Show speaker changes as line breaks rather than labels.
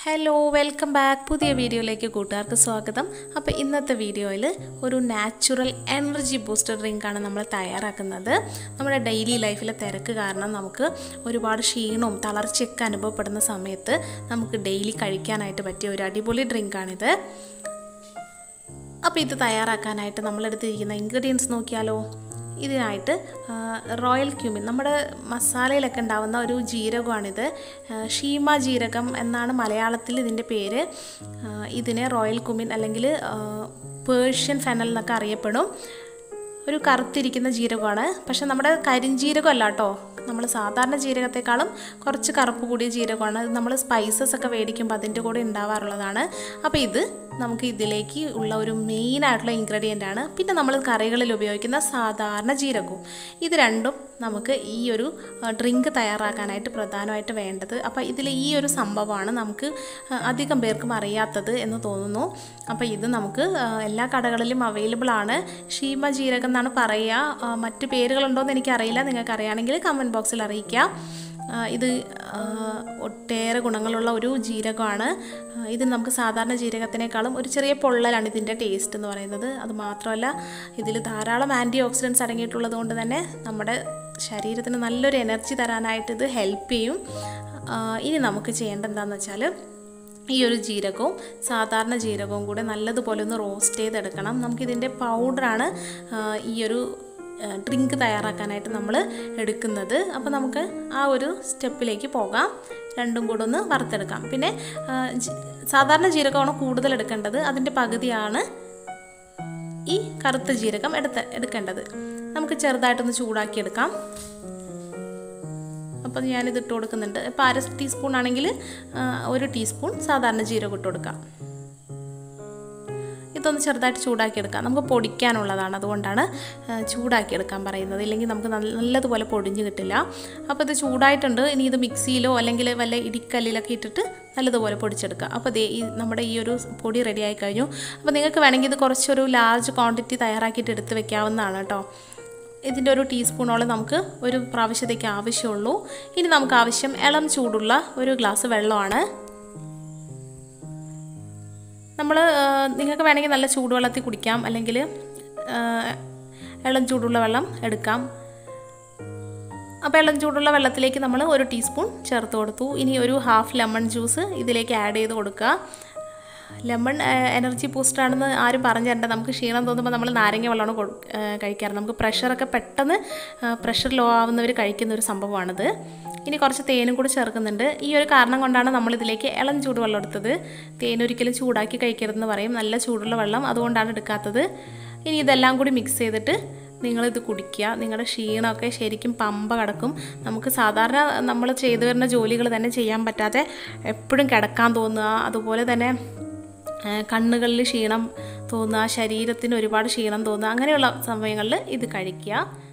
hello welcome back പുതിയ വീഡിയോയിലേക്ക് കൂട്ടുകാർക്ക് സ്വാഗതം അപ്പോൾ ഇന്നത്തെ വീഡിയോയിൽ ഒരു നാച്ചുറൽ എനർജി ബൂസ്റ്റർ ഡ്രിങ്കാണ് നമ്മൾ തയ്യാറാക്കുന്നത് നമ്മുടെ ഡെയിലി ലൈഫിലെ തിരക്ക് കാരണം നമുക്ക് ഒരുപാട് ക്ഷീണവും തളർച്ചയൊക്കെ അനുഭവപ്പെടുന്ന സമയത്ത് നമുക്ക് ഡെയിലി കഴിക്കാനായിട്ട് പറ്റിയ ഒരു അടിപൊളി ഡ്രിങ്കാണിത് അപ്പോൾ ഇത് തയ്യാറാക്കാനായിട്ട് നമ്മളെടുത്തിരിക്കുന്ന ഇൻഗ്രീഡിയൻസ് നോക്കിയാലോ ഇതിനായിട്ട് ആ, റോയൽ ക്യൂമിൻ നമ്മുടെ മസാലയിലൊക്കെ ഉണ്ടാവുന്ന ഒരു ജീരകമാണിത് ആ, ഷീമ ജീരകം എന്നാണ് മലയാളത്തിൽ ഇതിൻ്റെ പേര് ആ, ഇതിനെ റോയൽ ക്യൂമിൻ അല്ലെങ്കിൽ ആ, പേർഷ്യൻ ഫെനൽ എന്നൊക്കെ അറിയപ്പെടും ഒരു കറുത്തിരിക്കുന്ന ജീരകമാണ് പക്ഷെ നമ്മുടെ കരിഞ്ജീരകം അല്ല കേട്ടോ നമ്മൾ സാധാരണ ജീരകത്തെക്കാളും കുറച്ച് കറുപ്പ് കൂടിയ ജീരകമാണ് ഇത് നമ്മൾ സ്പൈസസ് ഒക്കെ മേടിക്കുമ്പോൾ അതിൻ്റെ കൂടെ ഉണ്ടാവാറുള്ളതാണ് അപ്പോൾ ഇത് നമുക്ക് ഇതിലേക്ക് ഉള്ള ഒരു മെയിൻ ആയിട്ടുള്ള ഇൻഗ്രീഡിയൻ്റ് ആണ് പിന്നെ നമ്മൾ കറികളിൽ ഉപയോഗിക്കുന്ന സാധാരണ ജീരകവും ഇത് രണ്ടും നമുക്ക് ഈ ഒരു ഡ്രിങ്ക് തയ്യാറാക്കാനായിട്ട് പ്രധാനമായിട്ട് വേണ്ടത് അപ്പോൾ ഇതിൽ ഈ ഒരു സംഭവമാണ് നമുക്ക് ആ, അധികം പേർക്കും അറിയാത്തത് എന്ന് തോന്നുന്നു അപ്പോൾ ഇത് നമുക്ക് ആ, എല്ലാ കടകളിലും അവൈലബിൾ ആണ് ഷീമ ജീരകം എന്നാണ് പറയുക ആ, മറ്റു പേരുകളുണ്ടോ എന്ന് എനിക്കറിയില്ല നിങ്ങൾക്ക് അറിയുകയാണെങ്കിൽ കമൻറ്റ് ബോക്സിൽ അറിയിക്കാം ആ, ഇത് ആ, ഒട്ടേറെ ഗുണങ്ങളുള്ള ഒരു ജീരകമാണ് ആ, ഇത് നമുക്ക് സാധാരണ ജീരകത്തിനേക്കാളും ഒരു ചെറിയ പൊള്ളലാണ് ഇതിൻ്റെ ടേസ്റ്റ് എന്ന് പറയുന്നത് അത് മാത്രമല്ല ഇതിൽ ധാരാളം ആൻറ്റി ഓക്സിഡൻസ് അടങ്ങിയിട്ടുള്ളത് കൊണ്ട് തന്നെ നമ്മുടെ ശരീരത്തിന് നല്ലൊരു എനർജി തരാനായിട്ട് ഇത് ഹെൽപ്പ് ചെയ്യും ആ, ഇനി നമുക്ക് ചെയ്യേണ്ടത് എന്താണെന്ന് വെച്ചാൽ ഈ ഒരു ജീരകവും സാധാരണ ജീരകവും കൂടെ നല്ലതുപോലെ ഒന്ന് റോസ്റ്റ് ചെയ്തെടുക്കണം നമുക്കിതിൻ്റെ പൗഡറാണ് ഈ ഒരു ഡ്രിങ്ക് തയ്യാറാക്കാനായിട്ട് നമ്മൾ എടുക്കുന്നത് അപ്പോൾ നമുക്ക് ആ ഒരു സ്റ്റെപ്പിലേക്ക് പോകാം രണ്ടും കൂടെ ഒന്ന് വറുത്തെടുക്കാം പിന്നെ ആ, ജി- സാധാരണ ജീരകമാണ് കൂടുതൽ എടുക്കേണ്ടത് അതിൻ്റെ പകുതിയാണ് ഈ കറുത്ത ജീരകം എടുത്ത് എടുക്കേണ്ടത് നമുക്ക് ചെറുതായിട്ടൊന്ന് ചൂടാക്കിയെടുക്കാം അപ്പോൾ ഞാനിത് ഇട്ട് കൊടുക്കുന്നുണ്ട് ഇപ്പോൾ അര ടീസ്പൂൺ ആണെങ്കിൽ ആ, ഒരു ടീസ്പൂൺ സാധാരണ ജീരകം ഇട്ട് കൊടുക്കാം ഇതൊന്ന് ചെറുതായിട്ട് ചൂടാക്കിയെടുക്കാം നമുക്ക് പൊടിക്കാനുള്ളതാണ് അതുകൊണ്ടാണ് ആ, ചൂടാക്കിയെടുക്കാൻ പറയുന്നത് ഇല്ലെങ്കിൽ നമുക്ക് നല്ല- നല്ലതുപോലെ പൊടിഞ്ഞ് കിട്ടില്ല അപ്പോൾ ഇത് ചൂടായിട്ടുണ്ട് ഇനി ഇത് മിക്സിയിലോ അല്ലെങ്കിൽ വല്ല ഇടിക്കല്ലിലൊക്കെ ഇട്ടിട്ട് നല്ലതുപോലെ പൊടിച്ചെടുക്കുക അപ്പോൾ ദേ ഈ നമ്മുടെ ഈ ഒരു പൊടി റെഡി ആയി കഴിഞ്ഞു അപ്പോൾ നിങ്ങൾക്ക് വേണമെങ്കിൽ ഇത് കുറച്ചൊരു ലാർജ് ക്വാണ്ടിറ്റി തയ്യാറാക്കിയിട്ട് എടുത്ത് വെക്കാവുന്നതാണ് കേട്ടോ ഇതിൻ്റെ ഒരു ടീസ്പൂണോളം നമുക്ക് ഒരു പ്രാവശ്യത്തേക്ക് ആവശ്യമുള്ളൂ ഇനി നമുക്ക് ആവശ്യം ഇളം ചൂടുള്ള ഒരു ഗ്ലാസ് വെള്ളമാണ് നമ്മൾ നിങ്ങൾക്ക് വേണമെങ്കിൽ നല്ല ചൂടുവെള്ളത്തിൽ കുടിക്കാം അല്ലെങ്കിൽ ആ, ഇളം ചൂടുള്ള വെള്ളം എടുക്കാം അപ്പോൾ ഇളം ചൂടുള്ള വെള്ളത്തിലേക്ക് നമ്മൾ ഒരു ടീസ്പൂൺ ചേർത്ത് കൊടുത്തു ഇനി ഒരു ഹാഫ് ലെമൺ ജ്യൂസ് ഇതിലേക്ക് ആഡ് ചെയ്ത് കൊടുക്കുക ലെമൺ എനർജി ബൂസ്റ്ററാണെന്ന് ആരും പറഞ്ഞു തരണ്ട നമുക്ക് ക്ഷീണം തോന്നുമ്പോൾ നമ്മൾ നാരങ്ങ വെള്ളമാണ് കൊടു ആ, കഴിക്കാറ് നമുക്ക് പ്രഷറൊക്കെ പെട്ടെന്ന് പ്രഷർ ലോ ആവുന്നവർ കഴിക്കുന്ന ഒരു സംഭവമാണിത് ഇനി കുറച്ച് തേനും കൂടി ചേർക്കുന്നുണ്ട് ഈ ഒരു കാരണം കൊണ്ടാണ് നമ്മൾ ഇതിലേക്ക് ഇളം ചൂടുവെള്ളം എടുത്തത് തേൻ ഒരിക്കലും ചൂടാക്കി കഴിക്കരുതെന്ന് പറയും നല്ല ചൂടുള്ള വെള്ളം അതുകൊണ്ടാണ് എടുക്കാത്തത് ഇനി ഇതെല്ലാം കൂടി മിക്സ് ചെയ്തിട്ട് നിങ്ങളിത് കുടിക്കുക നിങ്ങളുടെ ക്ഷീണമൊക്കെ ശരിക്കും പമ്പ കിടക്കും നമുക്ക് സാധാരണ നമ്മൾ ചെയ്തു വരുന്ന ജോലികൾ തന്നെ ചെയ്യാൻ പറ്റാതെ എപ്പോഴും കിടക്കാൻ തോന്നുക അതുപോലെ തന്നെ ആ, കണ്ണുകളിൽ ക്ഷീണം തോന്നുക ശരീരത്തിന് ഒരുപാട് ക്ഷീണം തോന്നുക അങ്ങനെയുള്ള സമയങ്ങളിൽ ഇത് കഴിക്കുക